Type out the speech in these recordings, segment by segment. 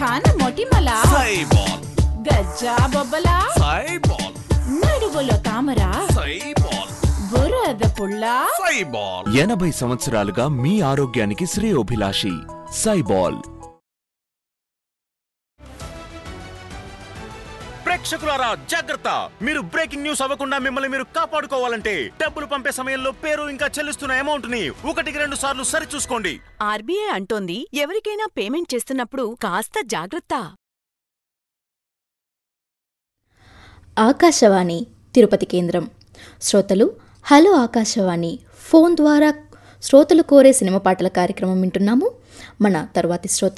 ఖాన మొటిమల సైబాల్ గజ్జా బొబ్బల సైబాల్ నడువులో తామర సైబాల్ బురద పుల్ల సైబాల్ ఎనభై సంవత్సరాలుగా మీ ఆరోగ్యానికి శ్రేయోభిలాషి సైబాల్ ప్రేక్షకులారా జాగ్రత్త మీరు బ్రేకింగ్ న్యూస్ అవ్వకుండా మిమ్మల్ని మీరు కాపాడుకోవాలంటే డబ్బులు పంపే సమయంలో పేరు ఇంకా చెల్లిస్తున్న అమౌంట్ ని ఒకటికి రెండు సార్లు సరి చూసుకోండి ఆర్బీఐ అంటోంది ఎవరికైనా పేమెంట్ చేస్తున్నప్పుడు కాస్త జాగ్రత్త ఆకాశవాణి తిరుపతి కేంద్రం శ్రోతలు హలో ఆకాశవాణి ఫోన్ ద్వారా శ్రోతలు కోరే సినిమా పాటల కార్యక్రమం వింటున్నాము మన తరువాతి శ్రోత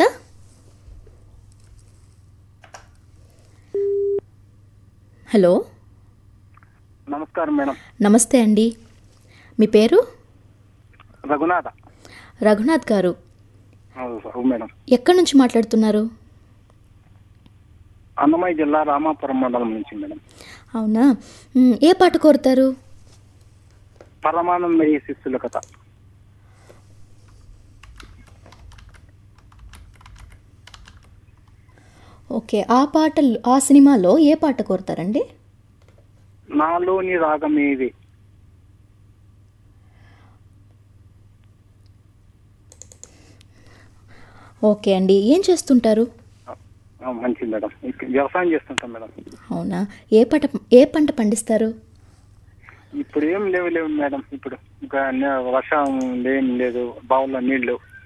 హలో నమస్కారం మేడం నమస్తే అండి మీ పేరు రఘునాథ రఘునాథ్ గారు అవును సార్, అవును మేడం ఎక్కడి నుంచి మాట్లాడుతున్నారు అన్నమయ్య జిల్లా రామాపురం మండలం నుంచి మేడం అవునా మ్, ఏ పాట కోరుతారు పరమానందయ్య శిష్యుల కథ ఓకే ఆ పాటలు ఆ సినిమాలో ఏ పాట కోరుతారండి నాలోని రాగమేది ఓకే అండి ఏం చేస్తుంటారు ఆ, మంచిది మేడం ఇక వ్యవసాయం చేస్తుంటాం మేడం అవునా ఏ పంట ఏ పంట పండిస్తారు ఇప్పుడు ఏం లేవు లేవు మేడం ఇప్పుడు ఇంకా నే- వర్షం ఏం లేదు బావుల్లో నీళ్లు